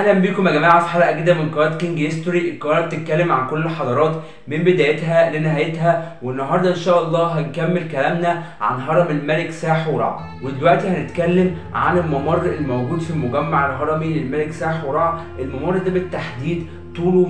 اهلا بيكم يا جماعه في حلقه جديده من قناه كينج هيستوري القناه بتتكلم عن كل الحضارات من بدايتها لنهايتها والنهارده ان شاء الله هنكمل كلامنا عن هرم الملك ساحورع ودلوقتي هنتكلم عن الممر الموجود في المجمع الهرمي للملك ساحورع الممر ده بالتحديد طوله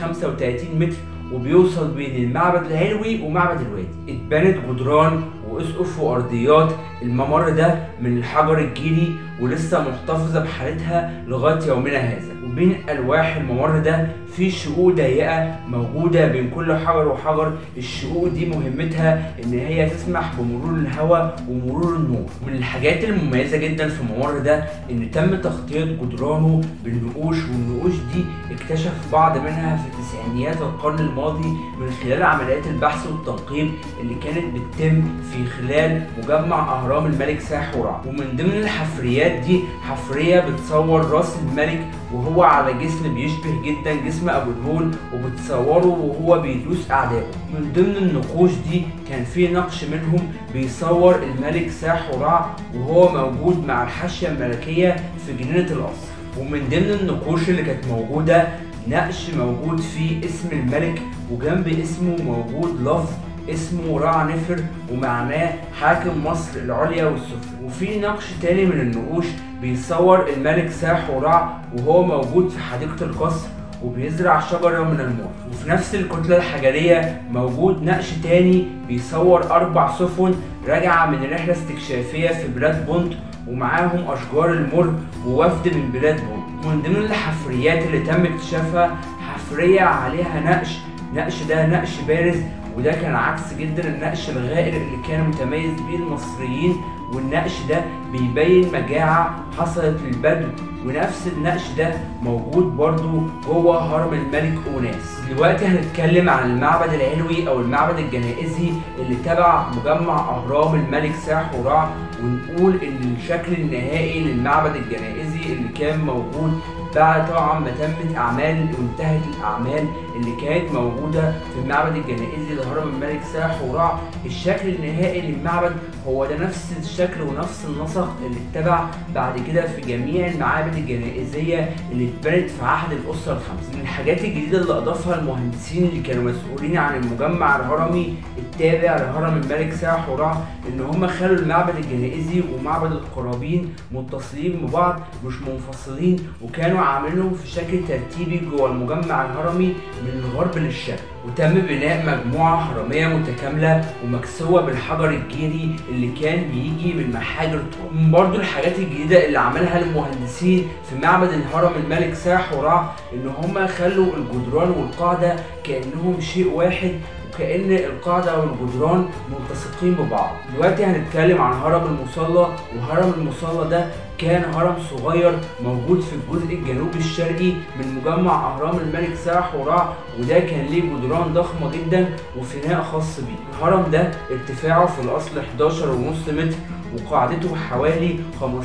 235 متر وبيوصل بين المعبد العلوي ومعبد الوادي اتبنت جدران واسقف وارضيات الممر ده من الحجر الجيري ولسه محتفظه بحالتها لغايه يومنا هذا وبين الواح الممر ده في شقوق ضيقه موجوده بين كل حجر وحجر الشقوق دي مهمتها ان هي تسمح بمرور الهواء ومرور النور من الحاجات المميزه جدا في الممر ده ان تم تغطيه جدرانه بالنقوش والنقوش دي اكتشف بعض منها في تسعينيات القرن الماضي من خلال عمليات البحث والتنقيب اللي كانت بتتم في خلال مجمع اهرام الملك ساحورع ومن ضمن الحفريات دي حفريه بتصور راس الملك وهو على جسم بيشبه جدا جسم ابو الهول وبتصوره وهو بيدوس اعدائه من ضمن النقوش دي كان في نقش منهم بيصور الملك ساحورع وهو موجود مع الحاشيه الملكيه في جنينه القصر ومن ضمن النقوش اللي كانت موجوده نقش موجود فيه اسم الملك وجنب اسمه موجود لفظ اسمه رع نفر ومعناه حاكم مصر العليا والسفلى وفي نقش تاني من النقوش بيصور الملك ساحورع وهو موجود في حديقة القصر وبيزرع شجرة من المر وفي نفس الكتلة الحجرية موجود نقش تاني بيصور أربع سفن راجعة من رحلة استكشافية في بلاد بونت ومعاهم أشجار المر ووفد من بلاد بونت ومن ضمن الحفريات اللي تم اكتشافها حفرية عليها نقش نقش ده نقش بارز وده كان عكس جدا النقش الغائر اللي كان متميز بيه المصريين والنقش ده بيبين مجاعة حصلت للبدو ونفس النقش ده موجود برضو جوه هرم الملك اوناس دلوقتي هنتكلم عن المعبد العلوي او المعبد الجنائزي اللي تبع مجمع اهرام الملك ساحورع ونقول ان الشكل النهائي للمعبد الجنائزي اللي كان موجود بعد طبعا ما تمت اعمال وانتهت الاعمال اللي كانت موجوده في المعبد الجنائزي لهرم الملك ساحورع الشكل النهائي للمعبد هو ده نفس الشكل ونفس النسق اللي اتبع بعد كده في جميع المعابد الجنائزيه اللي اتبنت في عهد الاسره الخمسه من الحاجات الجديده اللي اضافها المهندسين اللي كانوا مسؤولين عن المجمع الهرمي التابع لهرم الملك ساحورع ان هم خلوا المعبد الجنائزي ومعبد القرابين متصلين ببعض مش منفصلين وكانوا عاملينهم في شكل ترتيبي جوه المجمع الهرمي من الغرب للشرق وتم بناء مجموعة هرمية متكاملة ومكسوة بالحجر الجيري اللي كان بيجي من محاجر طول من برضو الحاجات الجديدة اللي عملها المهندسين في معبد الهرم الملك ساحورع ان هم خلوا الجدران والقاعدة كأنهم شيء واحد وكأن القاعدة والجدران ملتصقين ببعض دلوقتي هنتكلم عن هرم المصلى وهرم المصلى ده كان هرم صغير موجود في الجزء الجنوبي الشرقي من مجمع اهرام الملك ساحورع وده كان ليه جدران ضخمه جدا وفناء خاص بيه الهرم ده ارتفاعه في الاصل 11.5 متر وقاعدته حوالي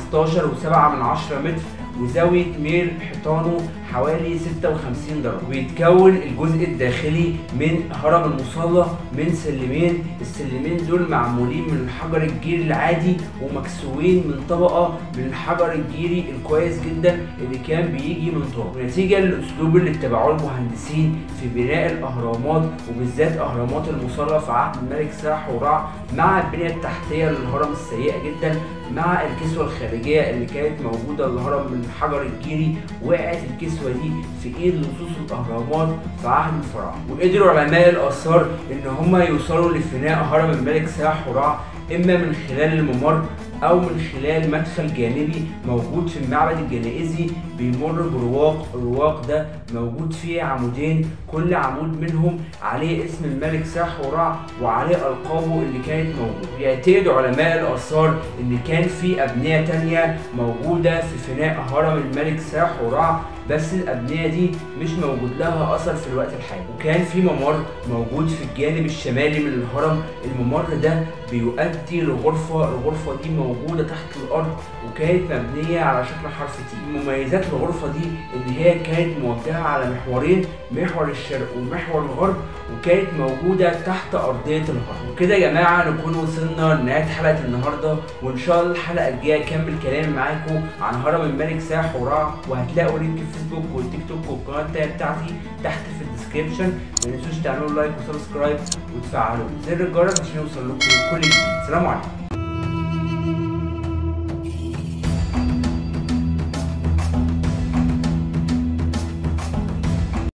15.7 من 10 متر وزاوية ميل حيطانه حوالي 56 درجة ويتكون الجزء الداخلي من هرم المصلى من سلمين السلمين دول معمولين من الحجر الجيري العادي ومكسوين من طبقة من الحجر الجيري الكويس جدا اللي كان بيجي من طرق ونتيجة للأسلوب اللي اتبعوه المهندسين في بناء الأهرامات وبالذات أهرامات المصلى في عهد الملك ساحورع مع البنية التحتية للهرم السيئة جدا مع الكسوة الخارجية اللي كانت موجودة للهرم من الحجر الجيري وقعت الكسوة دي في ايد لصوص الاهرامات في عهد الفراعنة وقدروا علماء الاثار ان هم يوصلوا لفناء هرم الملك ساحورع اما من خلال الممر او من خلال مدخل جانبي موجود في المعبد الجنائزي بيمر برواق الرواق ده موجود فيه عمودين كل عمود منهم عليه اسم الملك ساحورع وعليه القابه اللي كانت موجوده بيعتقد علماء الاثار ان كان في ابنيه تانية موجوده في فناء هرم الملك ساحورع بس الابنيه دي مش موجود لها اثر في الوقت الحالي وكان في ممر موجود في الجانب الشمالي من الهرم الممر ده بيؤدي لغرفه الغرفه دي موجوده تحت الارض وكانت مبنيه على شكل حرف تي مميزات الغرفه دي ان هي كانت موجهه على محورين محور الشرق ومحور الغرب وكانت موجوده تحت ارضيه الهرم وكده يا جماعه نكون وصلنا لنهايه حلقه النهارده وان شاء الله الحلقه الجايه اكمل كلامي معاكم عن هرم الملك ساحورع وهتلاقوا لينك في الفيسبوك والتيك توك والقناه التانية بتاعتي تحت في الديسكربشن ما تنسوش تعملوا لايك وسبسكرايب وتفعلوا زر الجرس عشان يوصل لكم كل جديد سلام عليكم